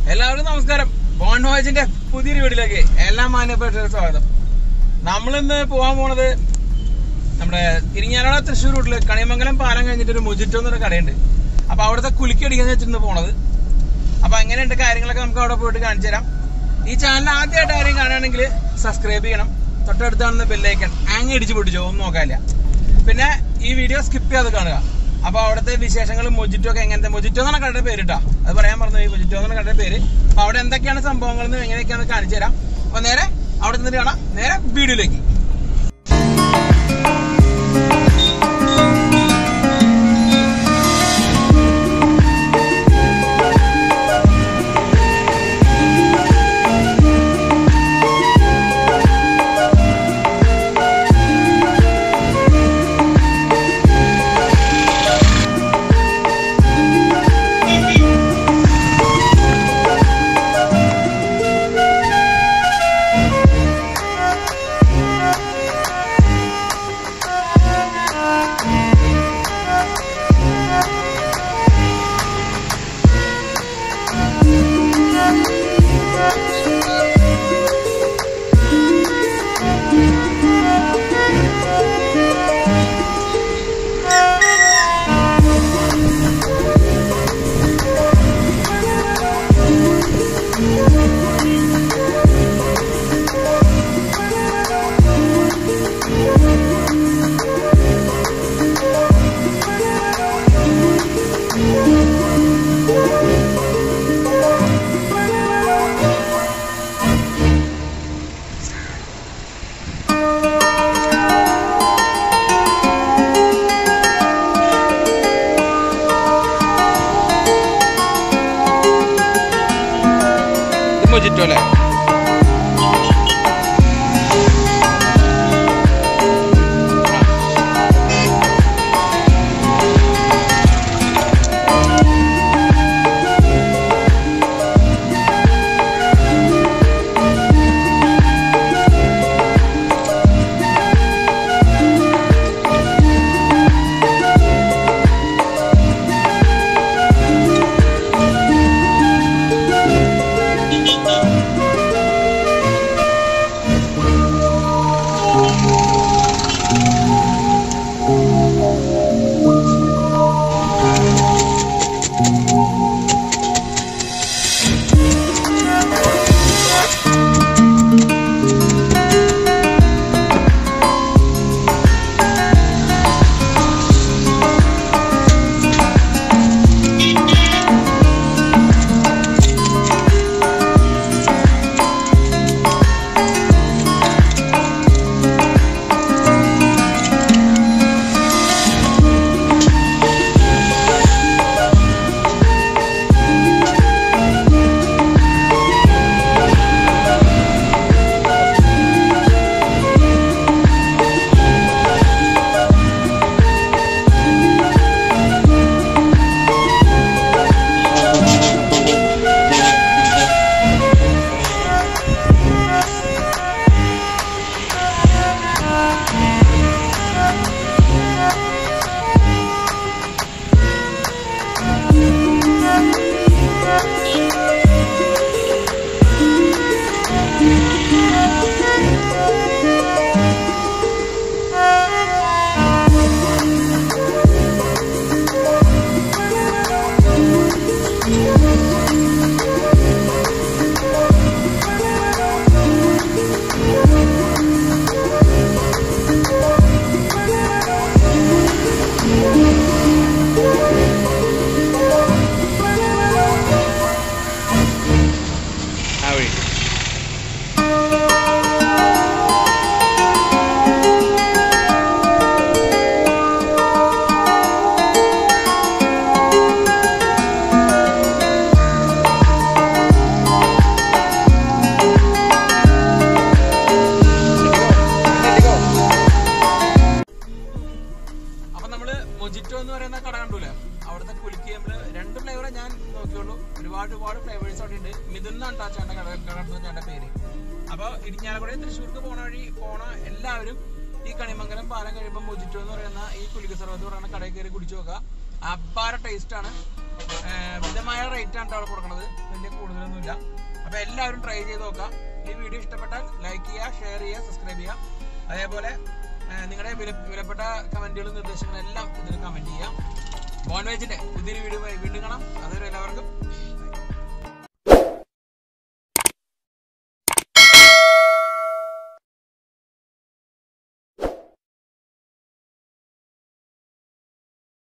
എല്ലാവർക്കും നമസ്കാരം ബോൺ വോയിസിന്റെ പുതിയൊരു വീട്ടിലേക്ക് എല്ലാ മാന്യപ്പെട്ടവരും സ്വാഗതം നമ്മളിന്ന് പോകാൻ പോണത് നമ്മുടെ ഇരിങ്ങാലക്കുട തൃശ്ശൂർ റൂട്ടില് കണിമംഗലം പാലം കഴിഞ്ഞിട്ട് ഒരു മുജിറ്റോ എന്നൊരു കടയുണ്ട് അപ്പൊ അവിടുത്തെ കുലുക്കടിക്കാൻ വെച്ചിരുന്ന് പോണത് അപ്പൊ എങ്ങനെയുണ്ട് കാര്യങ്ങളൊക്കെ നമുക്ക് അവിടെ പോയിട്ട് കാണിച്ചു തരാം ഈ ചാനൽ ആദ്യമായിട്ട് ആരെയും കാണുകയാണെങ്കിൽ സബ്സ്ക്രൈബ് ചെയ്യണം തൊട്ടടുത്ത് കാണുന്ന ബെല്ലൈക്കൺ അങ്ങ് ഇടിച്ചു പൊട്ടിച്ചോ ഒന്നും നോക്കാനില്ല പിന്നെ ഈ വീഡിയോ സ്കിപ്പ് ചെയ്യാതെ കാണുക അപ്പൊ അവിടുത്തെ വിശേഷങ്ങളും മൊജിറ്റോ ഒക്കെ എങ്ങനത്തെ മൊജിറ്റോ എന്നാണ് കടയുടെ പേര് കേട്ടോ അത് പറയാൻ പറഞ്ഞു ഈ മൊജിറ്റോ എന്നാണ് കടയുടെ പേര് അപ്പൊ അവിടെ എന്തൊക്കെയാണ് സംഭവങ്ങൾ എന്ന് എങ്ങനെയൊക്കെയാണ് കാണിച്ചു തരാം അപ്പൊ നേരെ അവിടെ നിന്നിട്ട് കാണാം നേരെ വീഡിയോയിലേക്ക് മൊജിറ്റോ അല്ലേ ആ വഴി അപ്പൊ നമ്മള് മൊജിറ്റോ എന്ന് പറയുന്ന കട കണ്ടൂലേ അവിടുത്തെ കുലുക്കി നമ്മള് രണ്ട് ഫ്ലേവറെ ഞാൻ നോക്കിയുള്ളൂ ഒരുപാട് ഒരുപാട് ഫ്ലേവേഴ്സ് അവിടെ ഉണ്ട് മിഥുൻ എന്നാണ് ആ ചേട്ടൻ കട കട ചേട്ടന്റെ പേര് അപ്പൊ ഇടിഞ്ഞാലക്കുട തൃശ്ശൂർക്ക് പോണ വഴി പോണ എല്ലാവരും ഈ കണിമംഗലം പാലം കഴിയുമ്പോൾ മൊജിറ്റോ എന്ന് പറയുന്ന ഈ കുലുക്ക് സർവത്ത് പറയുന്ന കടയിൽ കയറി കുടിച്ചു നോക്കുക അപ്പാര ടേസ്റ്റ് ആണ് ആ, മിതമായ റേറ്റ് ആണ് അവിടെ കൊടുക്കുന്നത് വലിയ കൂടുതലൊന്നുമില്ല അപ്പൊ എല്ലാവരും ട്രൈ ചെയ്ത് നോക്കാം ഈ വീഡിയോ ഇഷ്ടപ്പെട്ടാൽ ലൈക്ക് ചെയ്യുക ഷെയർ ചെയ്യുക സബ്സ്ക്രൈബ് ചെയ്യുക അതേപോലെ ആ, നിങ്ങളുടെ വില വിലപ്പെട്ട കമന്റുകളും നിർദ്ദേശങ്ങളും എല്ലാം ഇതിൽ കമന്റ് ചെയ്യാം ബോൺ വെജിന്റെ പുതിയൊരു വീഡിയോ വീണ്ടും കാണാം അതുവരെ എല്ലാവർക്കും bye.